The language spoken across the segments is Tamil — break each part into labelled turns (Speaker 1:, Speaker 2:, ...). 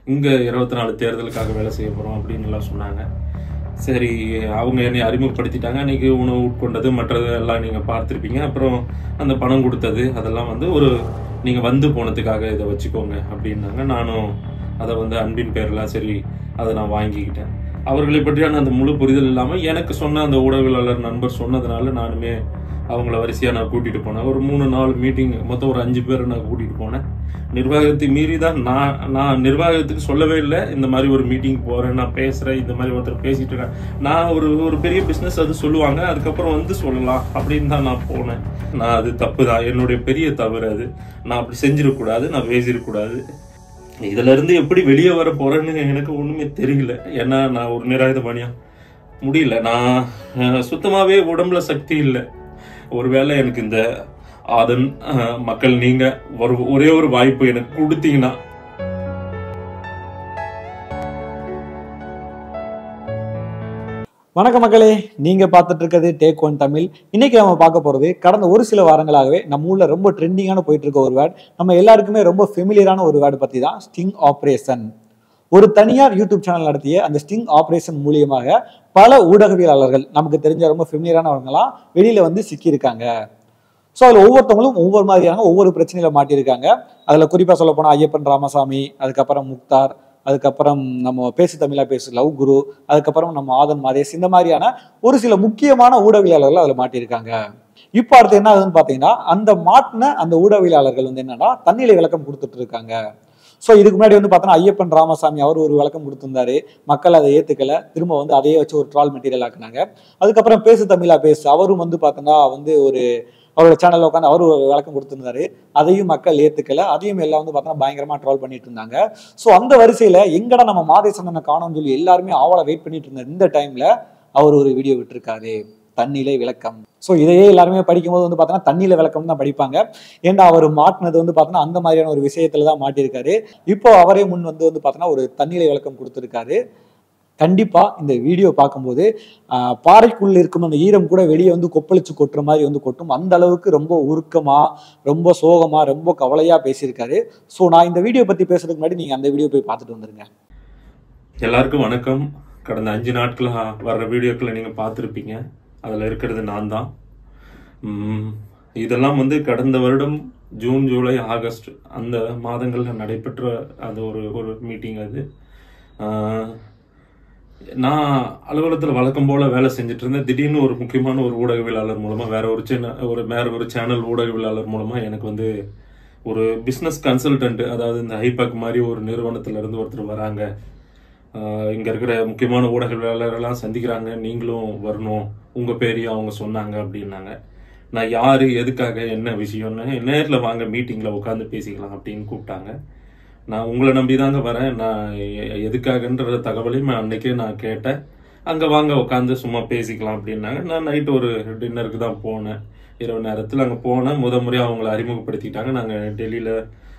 Speaker 1: இங்கே இருபத்தி நாலு தேர்தலுக்காக வேலை செய்ய போகிறோம் அப்படின்னு எல்லாம் சொன்னாங்க சரி அவங்க என்னை அறிமுகப்படுத்திட்டாங்க அன்னைக்கு உணவு உட்கொண்டது மற்றது எல்லாம் நீங்கள் பார்த்துருப்பீங்க அப்புறம் அந்த பணம் கொடுத்தது அதெல்லாம் வந்து ஒரு நீங்கள் வந்து போனதுக்காக இதை வச்சுக்கோங்க அப்படின்னாங்க நானும் அதை வந்து அன்பின் பேர்லாம் சரி அதை நான் வாங்கிக்கிட்டேன் அவர்களை பற்றியான அந்த முழு புரிதல் இல்லாமல் எனக்கு சொன்ன அந்த ஊடகவியலாளர் நண்பர் சொன்னதுனால நானுமே அவங்கள வரிசையாக நான் கூட்டிகிட்டு போனேன் ஒரு மூணு நாலு மீட்டிங் மொத்தம் ஒரு அஞ்சு பேர் நான் கூட்டிகிட்டு போனேன் நிர்வாகத்தை மீறி தான் நான் நான் நிர்வாகத்துக்கு சொல்லவே இல்லை இந்த மாதிரி ஒரு மீட்டிங் போகிறேன் நான் பேசுகிறேன் இந்த மாதிரி ஒருத்தர் பேசிட்டு இருக்கேன் நான் ஒரு ஒரு பெரிய பிஸ்னஸ் அது சொல்லுவாங்க அதுக்கப்புறம் வந்து சொல்லலாம் அப்படின்னு தான் நான் போனேன் நான் அது தப்பு தான் என்னுடைய பெரிய தவறு அது நான் அப்படி செஞ்சிடக்கூடாது நான் பேசிடக்கூடாது இதுல இருந்து எப்படி வெளியே வர போறேன்னு எனக்கு ஒண்ணுமே தெரியல ஏன்னா நான் ஒரு நிராயுதபாணியா முடியல நான் அஹ், சுத்தமாவே உடம்புல சக்தி இல்லை ஒருவேளை எனக்கு இந்த ஆதன் அஹ், மக்கள் நீங்க ஒரு ஒரே ஒரு வாய்ப்பு எனக்கு கொடுத்தீங்கன்னா
Speaker 2: வணக்கம் மக்களே நீங்க பார்த்துட்டு இருக்கிறது டேக் ஒன் தமிழ் இன்னைக்கு நம்ம பார்க்க போறது கடந்த ஒரு சில வாரங்களாகவே நம்ம ஊர்ல ரொம்ப ட்ரெண்டிங்கான போயிட்டு இருக்க ஒரு வேர்ட் நம்ம எல்லாருக்குமே ரொம்ப ஃபெமிலியரான ஒரு வேர்டு பத்தி தான் ஸ்டிங் ஆப்ரேஷன் ஒரு தனியார் யூடியூப் சேனல் நடத்திய அந்த ஸ்டிங் ஆப்ரேஷன் மூலியமாக பல ஊடகவியலாளர்கள் நமக்கு தெரிஞ்ச ரொம்ப ஃபெமிலியரானவங்களாம் வெளியில வந்து சிக்கியிருக்காங்க ஸோ அதில் ஒவ்வொருத்தவங்களும் ஒவ்வொரு மாதிரியான ஒவ்வொரு பிரச்சனையில மாட்டியிருக்காங்க அதில் குறிப்பாக சொல்ல போனால் ஐயப்பன் ராமசாமி அதுக்கப்புறம் முக்தார் அதுக்கப்புறம் நம்ம பேசு தமிழா பேசு லவ் குரு அதுக்கப்புறம் நம்ம ஆதன் மாதேஷ் இந்த மாதிரியான ஒரு சில முக்கியமான ஊடகவியலாளர்கள் அதில் மாட்டியிருக்காங்க இப்போ அடுத்து என்ன ஆகுதுன்னு பார்த்தீங்கன்னா அந்த மாட்டின அந்த ஊடகவியலாளர்கள் வந்து என்னன்னா தன்னிலை விளக்கம் கொடுத்துட்டு இருக்காங்க ஸோ இதுக்கு முன்னாடி வந்து பார்த்தோன்னா ஐயப்பன் ராமசாமி அவர் ஒரு விளக்கம் கொடுத்திருந்தாரு மக்கள் அதை ஏற்றுக்கல திரும்ப வந்து அதையே வச்சு ஒரு ட்ரால் மெட்டீரியல் ஆக்குனாங்க அதுக்கப்புறம் பேசு தமிழா பேசு அவரும் வந்து பார்த்தோன்னா வந்து ஒரு அவரோட சேனல்ல உட்காந்து அவர் ஒரு விளக்கம் கொடுத்திருந்தாரு அதையும் மக்கள் ஏத்துக்கல அதையும் எல்லாம் வந்து பார்த்தோன்னா பயங்கரமா ட்ரோல் பண்ணிட்டு இருந்தாங்க ஸோ அந்த வரிசையில எங்கடா நம்ம மாதேசந்தனை காணோம்னு சொல்லி எல்லாருமே ஆவலை வெயிட் பண்ணிட்டு இருந்த இந்த டைம்ல அவர் ஒரு வீடியோ விட்டுருக்காரு தண்ணிலை விளக்கம் ஸோ இதையே எல்லாருமே படிக்கும்போது வந்து பார்த்தோன்னா தண்ணியில விளக்கம் தான் படிப்பாங்க ஏன்டா அவர் மாட்டினது வந்து பார்த்தோன்னா அந்த மாதிரியான ஒரு விஷயத்துல தான் மாட்டியிருக்காரு இப்போ அவரே முன் வந்து வந்து பார்த்தோன்னா ஒரு தண்ணிலை விளக்கம் கொடுத்துருக்காரு கண்டிப்பா இந்த வீடியோ பார்க்கும்போது ஆஹ், பாறைக்குள்ள இருக்கும் அந்த ஈரம் கூட வெளியே வந்து கொப்பளிச்சு கொட்டுற மாதிரி வந்து கொட்டும் அந்த அளவுக்கு ரொம்ப உருக்கமா ரொம்ப சோகமா ரொம்ப கவலையா பேசியிருக்காரு ஸோ நான் இந்த வீடியோ பத்தி பேசுறதுக்கு முன்னாடி நீங்க அந்த வீடியோ போய் பார்த்துட்டு வந்துருங்க
Speaker 1: எல்லாருக்கும் வணக்கம் கடந்த அஞ்சு நாட்களா வர்ற வீடியோக்களை நீங்க பார்த்துருப்பீங்க அதுல இருக்கிறது நான் தான் உம், இதெல்லாம் வந்து கடந்த வருடம் ஜூன் ஜூலை ஆகஸ்ட் அந்த மாதங்கள்ல நடைபெற்ற அது ஒரு ஒரு மீட்டிங் அது ஆஹ், நான் அலுவலகத்தில் வழக்கம் போல வேலை செஞ்சுட்டு இருந்தேன் திடீர்னு ஒரு முக்கியமான ஒரு ஊடகவியலாளர் மூலமா வேற ஒரு சின்ன ஒரு வேற ஒரு சேனல் ஊடகவியலாளர் மூலமா எனக்கு வந்து ஒரு பிசினஸ் கன்சல்டன்ட் அதாவது இந்த ஹைபேக் மாதிரி ஒரு நிறுவனத்துல இருந்து ஒருத்தர் வராங்க ஆஹ் இங்க இருக்கிற முக்கியமான ஊடகவியலாளரெல்லாம் சந்திக்கிறாங்க நீங்களும் வரணும் உங்க பேரையும் அவங்க சொன்னாங்க அப்படின்னாங்க நான் யாரு எதுக்காக என்ன விஷயம்னு நேர்ல வாங்க மீட்டிங்ல உட்காந்து பேசிக்கலாம் அப்படின்னு கூப்பிட்டாங்க நான் உங்களை நம்பி தாங்க வரேன் நான் எ- எதுக்காகன்ற தகவலையும் நான் அன்னைக்கே நான் கேட்டேன் அங்க வாங்க உட்காந்து சும்மா பேசிக்கலாம் அப்படின்னாங்க நான் நைட் ஒரு டின்னருக்கு தான் போனேன் இரவு நேரத்தில் அங்கே போனேன் முத முறையாக அவங்கள அறிமுகப்படுத்திட்டாங்க நாங்கள் டெல்லியில்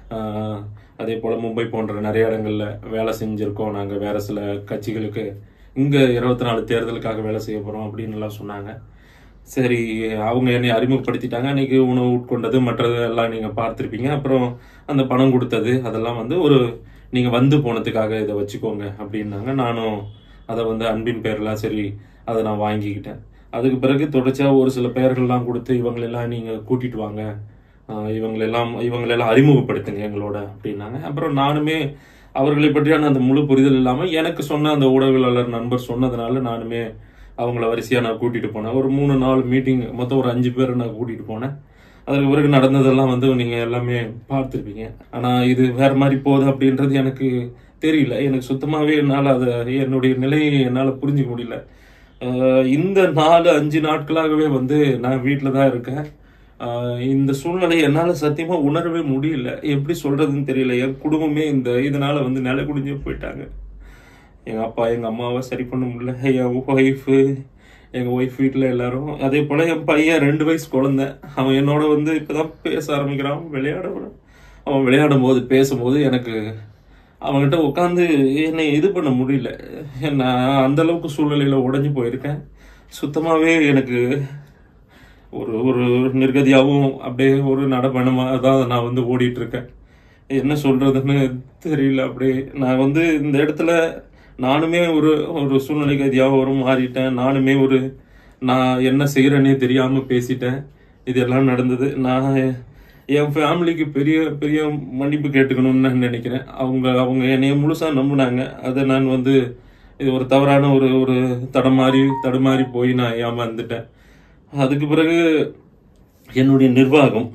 Speaker 1: அதே போல் மும்பை போன்ற நிறைய இடங்கள்ல வேலை செஞ்சுருக்கோம் நாங்கள் வேற சில கட்சிகளுக்கு இங்கே இருபத்தி நாலு தேர்தலுக்காக வேலை செய்ய போகிறோம் அப்படின்னு எல்லாம் சொன்னாங்க சரி அவங்க என்னை அறிமுகப்படுத்திட்டாங்க அன்னைக்கு உணவு உட்கொண்டது மற்றது எல்லாம் நீங்கள் பார்த்துருப்பீங்க அப்புறம் அந்த பணம் கொடுத்தது அதெல்லாம் வந்து ஒரு நீங்கள் வந்து போனதுக்காக இதை வச்சுக்கோங்க அப்படின்னாங்க நானும் அதை வந்து அன்பின் பேர்லாம் சரி அதை நான் வாங்கிக்கிட்டேன் அதுக்கு பிறகு தொடர்ச்சியாக ஒரு சில பெயர்கள்லாம் கொடுத்து இவங்களெல்லாம் நீங்கள் கூட்டிட்டு வாங்க ஆஹ் இவங்களெல்லாம் இவங்களெல்லாம் அறிமுகப்படுத்துங்க எங்களோட அப்படின்னாங்க அப்புறம் நானுமே அவர்களை பற்றியான அந்த முழு புரிதல் இல்லாமல் எனக்கு சொன்ன அந்த ஊடகவியலாளர் நண்பர் சொன்னதுனால நானுமே அவங்கள வரிசையாக நான் கூட்டிட்டு போனேன் ஒரு மூணு நாலு மீட்டிங் மொத்தம் ஒரு அஞ்சு பேர் நான் கூட்டிட்டு போனேன் அதுக்கு பிறகு நடந்ததெல்லாம் வந்து நீங்க எல்லாமே பார்த்துருப்பீங்க ஆனா இது வேற மாதிரி போகுது அப்படின்றது எனக்கு தெரியல எனக்கு சுத்தமாவே என்னால் அதை என்னுடைய நிலையை என்னால் புரிஞ்சுக்க முடியல ஆஹ் இந்த நாலு அஞ்சு நாட்களாகவே வந்து நான் வீட்டில் தான் இருக்கேன் ஆஹ் இந்த சூழ்நிலையை என்னால் சத்தியமா உணரவே முடியல எப்படி சொல்றதுன்னு தெரியல என் குடும்பமே இந்த இதனால வந்து நிலை குடிஞ்சு போயிட்டாங்க எங்க அப்பா எங்க அம்மாவை சரி பண்ண முடியல என் ஒய்ஃபு எங்க ஒய்ஃப் வீட்டில் எல்லாரும் அதே போல என் பையன் ரெண்டு வயசு குழந்தை அவன் என்னோட வந்து இப்பதான் பேச ஆரம்பிக்கிறான் விளையாட அவன் விளையாடும் போது பேசும்போது எனக்கு அவன்கிட்ட உட்காந்து என்னை இது பண்ண முடியல நான் அந்த அளவுக்கு சூழ்நிலையில உடைஞ்சு போயிருக்கேன் சுத்தமாவே எனக்கு ஒரு ஒரு நிர்கதியாகவும் அப்படியே ஒரு நடப்பயணமாக தான் நான் வந்து ஓடிட்டு இருக்கேன் என்ன சொல்றதுன்னு தெரியல அப்படி நான் வந்து இந்த இடத்துல நானுமே ஒரு ஒரு சூழ்நிலை கைதியாக ஒரு மாறிட்டேன் நானுமே ஒரு நான் என்ன செய்யறேனே தெரியாம பேசிட்டேன் இதெல்லாம் நடந்தது நான் என் ஃபேமிலிக்கு பெரிய பெரிய மன்னிப்பு கேட்டுக்கணும்னு நான் நினைக்கிறேன் அவங்க அவங்க என்னைய முழுசா நம்புனாங்க அதை நான் வந்து இது ஒரு தவறான ஒரு ஒரு தடமாறி தடுமாறி போய் நான் ஏமாந்துட்டேன் அதுக்கு பிறகு என்னுடைய நிர்வாகம்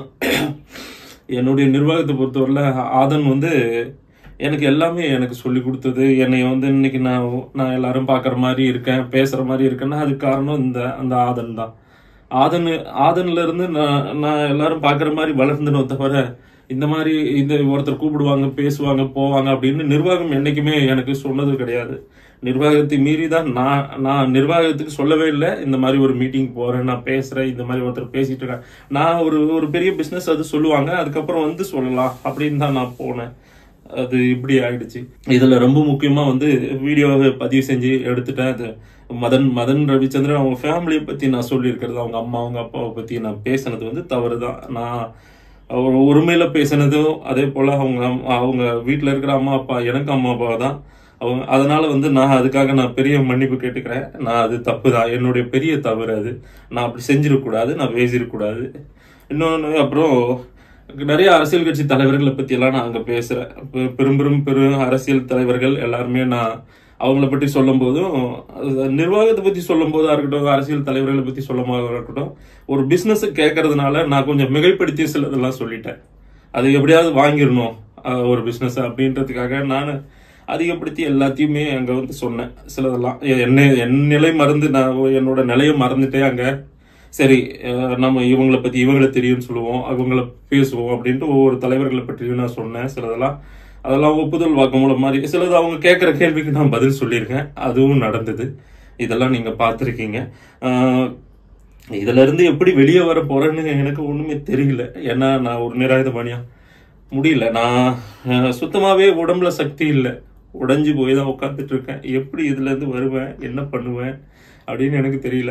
Speaker 1: என்னுடைய நிர்வாகத்தை பொறுத்தவரையில் ஆதன் வந்து எனக்கு எல்லாமே எனக்கு சொல்லி கொடுத்தது என்னை வந்து இன்னைக்கு நான் நான் எல்லாரும் பார்க்குற மாதிரி இருக்கேன் பேசுகிற மாதிரி இருக்கேன்னா அதுக்கு காரணம் இந்த அந்த ஆதன் தான் ஆதன் ஆதன்ல இருந்து நான் நான் எல்லாரும் பார்க்குற மாதிரி வளர்ந்துனோ தவிர இந்த மாதிரி இந்த ஒருத்தர் கூப்பிடுவாங்க பேசுவாங்க போவாங்க அப்படின்னு நிர்வாகம் என்னைக்குமே எனக்கு சொன்னது கிடையாது நிர்வாகத்தை மீறி தான் நான் நான் நிர்வாகத்துக்கு சொல்லவே இல்லை இந்த மாதிரி ஒரு மீட்டிங் போறேன் நான் பேசுறேன் இந்த மாதிரி ஒருத்தர் பேசிட்டு இருக்கேன் நான் ஒரு ஒரு பெரிய பிசினஸ் அது சொல்லுவாங்க அதுக்கப்புறம் வந்து சொல்லலாம் அப்படின்னு தான் நான் போனேன் அது இப்படி ஆயிடுச்சு இதுல ரொம்ப முக்கியமா வந்து வீடியோவை பதிவு செஞ்சு எடுத்துட்டேன் அது மதன் மதன் ரவிச்சந்திரன் அவங்க ஃபேமிலியை பத்தி நான் சொல்லியிருக்கிறது அவங்க அம்மா அவங்க அப்பாவை பத்தி நான் பேசினது வந்து தவறு தான் நான் ஒரு உரிமையில பேசினதும் அதே போல அவங்க அம்மா- அவங்க வீட்டில் இருக்கிற அம்மா அப்பா எனக்கு அம்மா அப்பா தான் அவங்க அதனால வந்து நான் அதுக்காக நான் பெரிய மன்னிப்பு கேட்டுக்கிறேன் நான் அது தப்பு தான் என்னுடைய பெரிய தவறு அது நான் அப்படி செஞ்சிடக்கூடாது நான் பேசிடக்கூடாது இன்னொன்று அப்புறம் நிறைய அரசியல் கட்சி தலைவர்களை பத்தி எல்லாம் நான் அங்க பேசுறேன் பெ- பெரும் பெரும் பெரும் அரசியல் தலைவர்கள் எல்லாருமே நான் அவங்கள பற்றி சொல்லும் போதும் அது நிர்வாகத்தை பத்தி சொல்லும் போதா இருக்கட்டும் அரசியல் தலைவர்களை பத்தி சொல்லும் போதா இருக்கட்டும் ஒரு பிசினஸ் கேட்கறதுனால நான் கொஞ்சம் மிகைப்படுத்தி சிலதெல்லாம் சொல்லிட்டேன் அது எப்படியாவது வாங்கிடணும் அஹ், ஒரு பிசினஸ் அப்படின்றதுக்காக நான் அதிகப்படுத்தி எல்லாத்தையுமே அங்க வந்து சொன்னேன் சிலதெல்லாம் எ- என்ன என் நிலை மறந்து நான் என்னோட நிலையை மறந்துட்டே அங்க சரி அஹ், நம்ம இவங்களை பத்தி இவங்களை தெரியும்னு சொல்லுவோம் அவங்கள பேசுவோம் அப்படின்ட்டு ஒவ்வொரு தலைவர்களை பற்றியும் நான் சொன்னேன் சிலதெல்லாம் அதெல்லாம் ஒப்புதல் வாக்குமூலம் மாதிரி சிலது அவங்க கேட்குற கேள்விக்கு நான் பதில் சொல்லியிருக்கேன் அதுவும் நடந்தது இதெல்லாம் நீங்க பார்த்துருக்கீங்க அஹ், இதுல இருந்து எப்படி வெளியே வர போறேன்னு எனக்கு ஒண்ணுமே தெரியல ஏன்னா நான் ஒரு நிராயுதபாணியா முடியல நான் அஹ், சுத்தமாவே உடம்புல சக்தி இல்லை உடைஞ்சு போய் தான் உட்காந்துட்டு இருக்கேன் எப்படி இதுல இருந்து வருவேன் என்ன பண்ணுவேன் அப்படின்னு எனக்கு தெரியல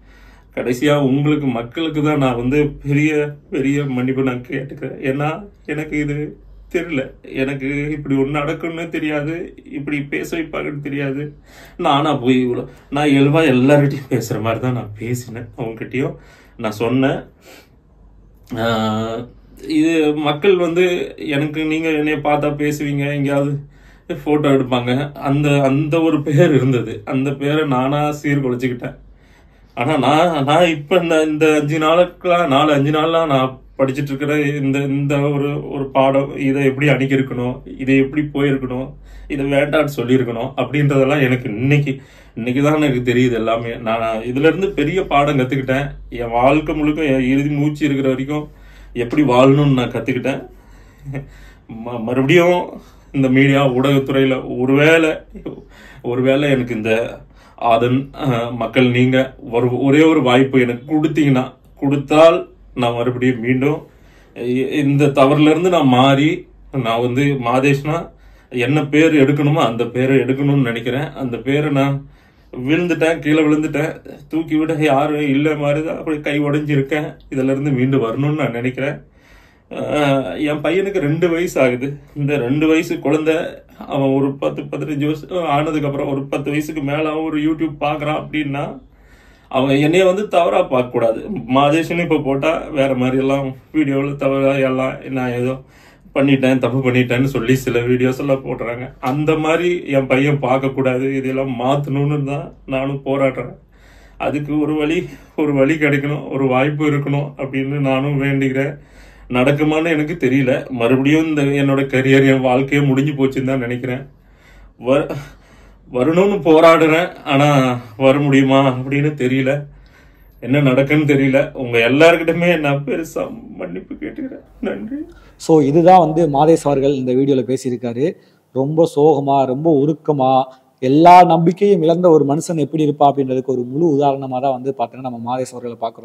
Speaker 1: கடைசியா உங்களுக்கு மக்களுக்கு தான் நான் வந்து பெரிய பெரிய மன்னிப்பு நான் கேட்டுக்கிறேன் ஏன்னா எனக்கு இது தெரியல எனக்கு இப்படி ஒன்று நடக்கும்னு தெரியாது இப்படி பேச வைப்பாங்கன்னு தெரியாது நானா போய் இவ்வளோ நான் இயல்பா எல்லார்கிட்டையும் பேசுற மாதிரி தான் நான் பேசினேன் அவங்ககிட்டயும் நான் சொன்னேன் ஆஹ் இது மக்கள் வந்து எனக்கு நீங்க என்னைய பார்த்தா பேசுவீங்க எங்கேயாவது போட்டோ எடுப்பாங்க அந்த அந்த ஒரு பேர் இருந்தது அந்த பேரை நானா சீர்குலைச்சுக்கிட்டேன் ஆனா நான் நான் இப்ப இந்த இந்த அஞ்சு நாளுக்குலாம் நாலு அஞ்சு நாள்லாம் நான் படிச்சுட்டு இருக்கிற இந்த இந்த ஒரு ஒரு பாடம் இதை எப்படி அணுகியிருக்கணும் இதை எப்படி போயிருக்கணும் இதை வேண்டான்னு சொல்லியிருக்கணும் அப்படின்றதெல்லாம் எனக்கு இன்னைக்கு இன்னைக்கு தான் எனக்கு தெரியுது எல்லாமே நான் இதுல இருந்து பெரிய பாடம் கத்துக்கிட்டேன் என் வாழ்க்கை முழுக்க என் இறுதி மூச்சு இருக்கிற வரைக்கும் எப்படி வாழணும்னு நான் கத்துக்கிட்டேன் ம- மறுபடியும் இந்த மீடியா ஊடகத்துறையில ஒருவேளை ஒருவேளை எனக்கு இந்த அதன் அஹ், மக்கள் நீங்க ஒரு ஒரே ஒரு வாய்ப்பு எனக்கு கொடுத்தீங்கன்னா கொடுத்தால் நான் மறுபடியும் மீண்டும் இ- இந்த தவறுல இருந்து நான் மாறி நான் வந்து மாதேஷ்னா என்ன பேர் எடுக்கணுமோ அந்த பேரை எடுக்கணும்னு நினைக்கிறேன் அந்த பேரை நான் விழுந்துட்டேன் கீழே விழுந்துட்டேன் தூக்கி விட யாரும் இல்லை மாதிரி தான் அப்படி கை உடைஞ்சிருக்கேன் இதுல இருந்து மீண்டு வரணும்னு நான் நினைக்கிறேன் ஆஹ் என் பையனுக்கு ரெண்டு வயசு ஆகுது இந்த ரெண்டு வயசு குழந்தை அவன் ஒரு பத்து பதினஞ்சு வருஷம் ஆனதுக்கு அப்புறம் ஒரு பத்து வயசுக்கு மேல அவன் ஒரு யூடியூப் பாக்குறான் அப்படின்னா அவன் என்னைய வந்து தவறா பார்க்க கூடாது மாதேஷன் இப்ப போட்டா வேற மாதிரி எல்லாம் வீடியோவில் தவறா எல்லாம் நான் ஏதோ பண்ணிட்டேன் தப்பு பண்ணிட்டேன்னு சொல்லி சில வீடியோஸ் எல்லாம் போடுறாங்க அந்த மாதிரி என் பையன் பார்க்க கூடாது இதெல்லாம் மாத்தணும்னு தான் நானும் போராடுறேன் அதுக்கு ஒரு வழி ஒரு வழி கிடைக்கணும் ஒரு வாய்ப்பு இருக்கணும் அப்படின்னு நானும் வேண்டிக்கிறேன் நடக்குமான்னு எனக்கு தெரியல மறுபடியும் இந்த என்னோட கரியர் என் வாழ்க்கையே முடிஞ்சு போச்சுன்னு தான் நினைக்கிறேன் வ வரணும்னு போராடுறேன் ஆனா வர முடியுமா அப்படின்னு தெரியல என்ன நடக்குன்னு தெரியல உங்க எல்லாருக்கிட்டுமே நான் பெருசா மன்னிப்பு கேட்டுக்கிறேன் நன்றி
Speaker 2: ஸோ இதுதான் வந்து மாதேஷ் அவர்கள் இந்த வீடியோவில் பேசியிருக்காரு ரொம்ப சோகமா ரொம்ப உருக்கமா எல்லா நம்பிக்கையும் இழந்த ஒரு மனுஷன் எப்படி இருப்பா அப்படின்றதுக்கு ஒரு முழு உதாரணமாக தான் வந்து பார்த்தீங்கன்னா நம்ம மாதேஷ் அவர்களை பார்க்குறோம்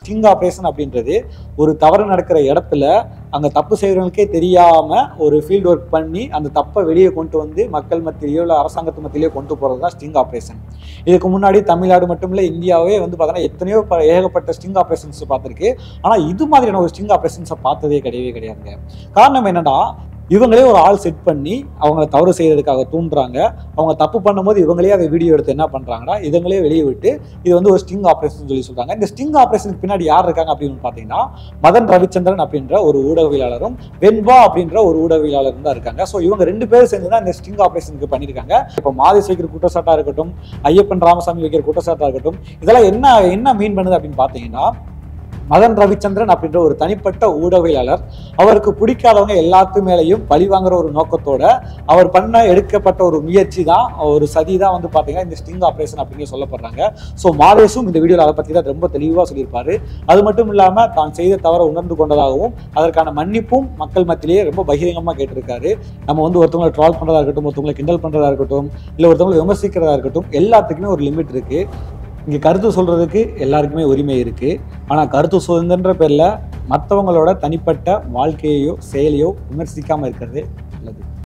Speaker 2: ஸ்டிங் ஆப்ரேஷன் அப்படின்றது ஒரு தவறு நடக்கிற இடத்துல அங்கே தப்பு செய்கிறவங்களுக்கே தெரியாமல் ஒரு ஃபீல்டு ஒர்க் பண்ணி அந்த தப்பை வெளியே கொண்டு வந்து மக்கள் மத்தியிலையோ இல்லை அரசாங்கத்து மத்தியிலையோ கொண்டு போகிறது தான் ஸ்டிங் ஆப்ரேஷன் இதுக்கு முன்னாடி தமிழ்நாடு மட்டும் இல்லை இந்தியாவே வந்து பார்த்தோன்னா எத்தனையோ ப- ஏகப்பட்ட ஸ்டிங் ஆப்ரேஷன்ஸ் பார்த்துருக்கு ஆனால் இது மாதிரியான ஒரு ஸ்டிங் ஆப்ரேஷன்ஸை பார்த்ததே கிடையவே கிடையாதுங்க காரணம் என்னன்னா இவங்களே ஒரு ஆள் செட் பண்ணி அவங்கள தவறு செய்யறதுக்காக தூண்டுறாங்க அவங்க தப்பு பண்ணும்போது இவங்களே அதை வீடியோ எடுத்து என்ன பண்றாங்கன்னா இவங்களே வெளியே விட்டு இது வந்து ஒரு ஸ்டிங் ஆப்ரேஷன் சொல்லி சொல்றாங்க இந்த ஸ்டிங் ஆப்ரேஷனுக்கு பின்னாடி யார் இருக்காங்க அப்படின்னு பார்த்தீங்கன்னா மதன் ரவிச்சந்திரன் அப்படின்ற ஒரு ஊடகவியலாளரும் வெண்பா அப்படின்ற ஒரு ஊடகவியலாளரும் தான் இருக்காங்க ஸோ இவங்க ரெண்டு பேரும் சேர்ந்து தான் இந்த ஸ்டிங் ஆப்ரேஷனுக்கு பண்ணியிருக்காங்க இப்போ மாதேஷ் வைக்கிற குற்றச்சாட்டா இருக்கட்டும் ஐயப்பன் ராமசாமி வைக்கிற குற்றச்சாட்டா இருக்கட்டும் இதெல்லாம் என்ன என்ன மீன் பண்ணுது அப்படின்னு பார்த்தீங்கன்னா மதன் ரவிச்சந்திரன் அப்படின்ற ஒரு தனிப்பட்ட ஊடகவியலாளர் அவருக்கு பிடிக்காதவங்க எல்லாத்து மேலேயும் பழி வாங்குற ஒரு நோக்கத்தோட அவர் பண்ண எடுக்கப்பட்ட ஒரு முயற்சி தான் ஒரு சதி தான் வந்து பார்த்தீங்கன்னா இந்த ஸ்டிங் ஆப்ரேஷன் அப்படின்னு சொல்லப்படுறாங்க ஸோ மாதேஷும் இந்த வீடியோவில் அதை பற்றி தான் ரொம்ப தெளிவாக சொல்லியிருப்பாரு அது மட்டும் இல்லாமல் தான் செய்த தவறை உணர்ந்து கொண்டதாகவும் அதற்கான மன்னிப்பும் மக்கள் மத்தியிலேயே ரொம்ப பகிரங்கமாக கேட்டிருக்காரு நம்ம வந்து ஒருத்தவங்களை ட்ரால் பண்ணுறதா இருக்கட்டும் ஒருத்தவங்களை கிண்டல் பண்ணுறதா இருக்கட்டும் இல்லை ஒருத்தவங்களை விமர்சிக்கிறதா இருக்கட்டும் எல்லாத்துக்குமே ஒரு லிமிட் இருக்குது இங்கே கருத்து சொல்கிறதுக்கு எல்லாருக்குமே உரிமை இருக்குது ஆனால் கருத்து சுதந்திரன்ற பேரில் மற்றவங்களோட தனிப்பட்ட வாழ்க்கையையோ செயலையோ விமர்சிக்காமல் இருக்கிறது